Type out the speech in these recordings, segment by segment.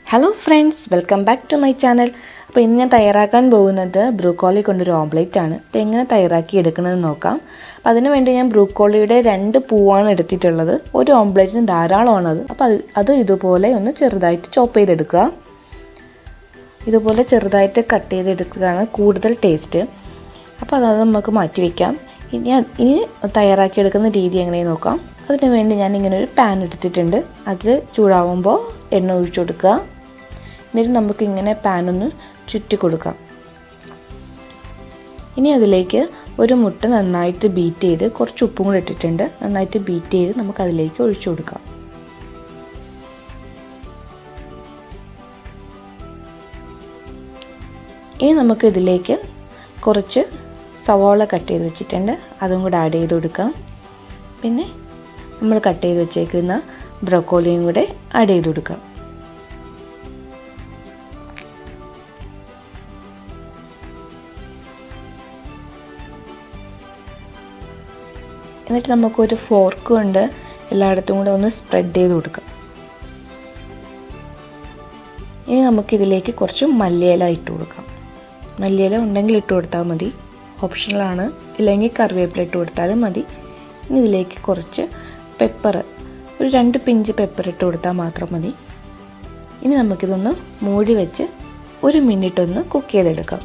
hello friends welcome back to my channel അപ്പോൾ ഇന്ന് ഞാൻ തയ്യാറാക്കാൻ പോകുന്നത് ബ്രൂക്കോളി കൊണ്ടൊരു ഓംലേറ്റ് ആണ് അപ്പോൾ എങ്ങനെ തയ്യാറാക്കി എടുക്കണമെന്ന് നോക്കാം അപ്പോൾ അതിന് വേണ്ടി ഞാൻ ബ്രൂക്കോളിയുടെ രണ്ട് പൂവാണ് എടുത്തിട്ടുള്ളത് ഒരു ഓംലേറ്റിന് ധാരാളമാണ് അത് അപ്പോൾ അത് അത് ഇതുപോലെ ഒന്ന് ചെറുതായിട്ട് ചോപ്പ് ചെയ്തെടുക്കുക ഇതുപോലെ ചെറുതായിട്ട് കട്ട് ചെയ്തെടുക്കുകയാണ് കൂടുതൽ ടേസ്റ്റ് അപ്പോൾ അത് നമുക്ക് മാറ്റി വയ്ക്കാം ഇനി ഇനി തയ്യാറാക്കിയെടുക്കുന്ന രീതി എങ്ങനെയെന്ന് നോക്കാം അതിന് വേണ്ടി ഞാൻ ഇങ്ങനെ ഒരു പാൻ എടുത്തിട്ടുണ്ട് അതിൽ ചൂടാവുമ്പോൾ എണ്ണ ഒഴിച്ചു കൊടുക്കുക എന്നിട്ട് നമുക്ക് ഇങ്ങനെ പാനൊന്ന് ചുറ്റി കൊടുക്കാം ഇനി അതിലേക്ക് ഒരു മുട്ട നന്നായിട്ട് ബീറ്റ് ചെയ്ത് കുറച്ച് ഉപ്പും കൂടെ ഇട്ടിട്ടുണ്ട് നന്നായിട്ട് ബീറ്റ് ചെയ്ത് നമുക്ക് അതിലേക്ക് ഒഴിച്ചു കൊടുക്കാം ഇനി നമുക്ക് ഇതിലേക്ക് കുറച്ച് സവാള കട്ട് ചെയ്ത് വെച്ചിട്ടുണ്ട് അതും കൂടെ ആഡ് ചെയ്ത് കൊടുക്കാം പിന്നെ നമ്മൾ കട്ട് ചെയ്ത് വെച്ചേക്കുന്ന ബ്രൊക്കോളിയും കൂടെ ആഡ് ചെയ്ത് കൊടുക്കാം എന്നിട്ട് നമുക്കൊരു ഫോർക്ക് കൊണ്ട് എല്ലായിടത്തും കൂടെ ഒന്ന് സ്പ്രെഡ് ചെയ്ത് കൊടുക്കാം ഇനി നമുക്കിതിലേക്ക് കുറച്ച് മല്ലിയില ഇട്ട് കൊടുക്കാം മല്ലിയില ഉണ്ടെങ്കിൽ ഇട്ട് കൊടുത്താൽ മതി ഓപ്ഷണലാണ് ഇല്ലെങ്കിൽ കറിവേപ്പില ഇട്ട് കൊടുത്താലും മതി ഇനി ഇതിലേക്ക് കുറച്ച് പെപ്പർ ഒരു രണ്ട് പിഞ്ച് പെപ്പർ ഇട്ട് കൊടുത്താൽ മാത്രം മതി ഇനി നമുക്കിതൊന്ന് മൂടി വെച്ച് ഒരു മിനിറ്റ് ഒന്ന് കുക്ക് ചെയ്തെടുക്കാം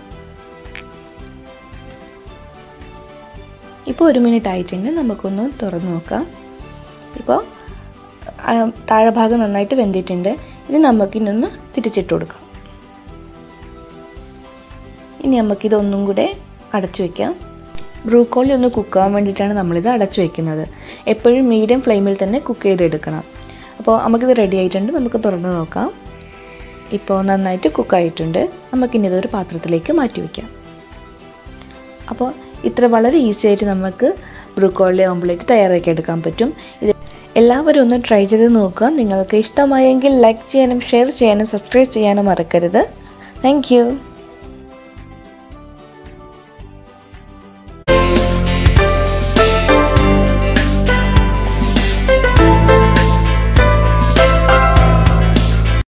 ഇപ്പോൾ ഒരു മിനിറ്റ് ആയിട്ടുണ്ട് നമുക്കൊന്ന് തുറന്ന് നോക്കാം ഇപ്പോൾ താഴെ ഭാഗം നന്നായിട്ട് വെന്തിട്ടുണ്ട് ഇനി നമുക്കിനൊന്ന് തിരിച്ചിട്ട് കൊടുക്കാം ഇനി നമുക്കിതൊന്നും കൂടെ അടച്ചു വയ്ക്കാം ബ്രൂക്കോളി ഒന്ന് കുക്കാവാൻ വേണ്ടിയിട്ടാണ് നമ്മളിത് അടച്ചു വയ്ക്കുന്നത് എപ്പോഴും മീഡിയം ഫ്ലെയിമിൽ തന്നെ കുക്ക് ചെയ്തെടുക്കണം അപ്പോൾ നമുക്കിത് റെഡി ആയിട്ടുണ്ട് നമുക്ക് തുറന്ന് നോക്കാം ഇപ്പോൾ നന്നായിട്ട് കുക്കായിട്ടുണ്ട് നമുക്കിനി ഇതൊരു പാത്രത്തിലേക്ക് മാറ്റി വയ്ക്കാം അപ്പോൾ ഇത്ര വളരെ ഈസി ആയിട്ട് നമുക്ക് ബ്രൂക്കോളി ഓംപ്ലേറ്റ് തയ്യാറാക്കി എടുക്കാൻ പറ്റും ഇത് എല്ലാവരും ഒന്ന് ട്രൈ ചെയ്ത് നോക്കുക നിങ്ങൾക്ക് ഇഷ്ടമായെങ്കിൽ ലൈക്ക് ചെയ്യാനും ഷെയർ ചെയ്യാനും സബ്സ്ക്രൈബ് ചെയ്യാനും മറക്കരുത് താങ്ക്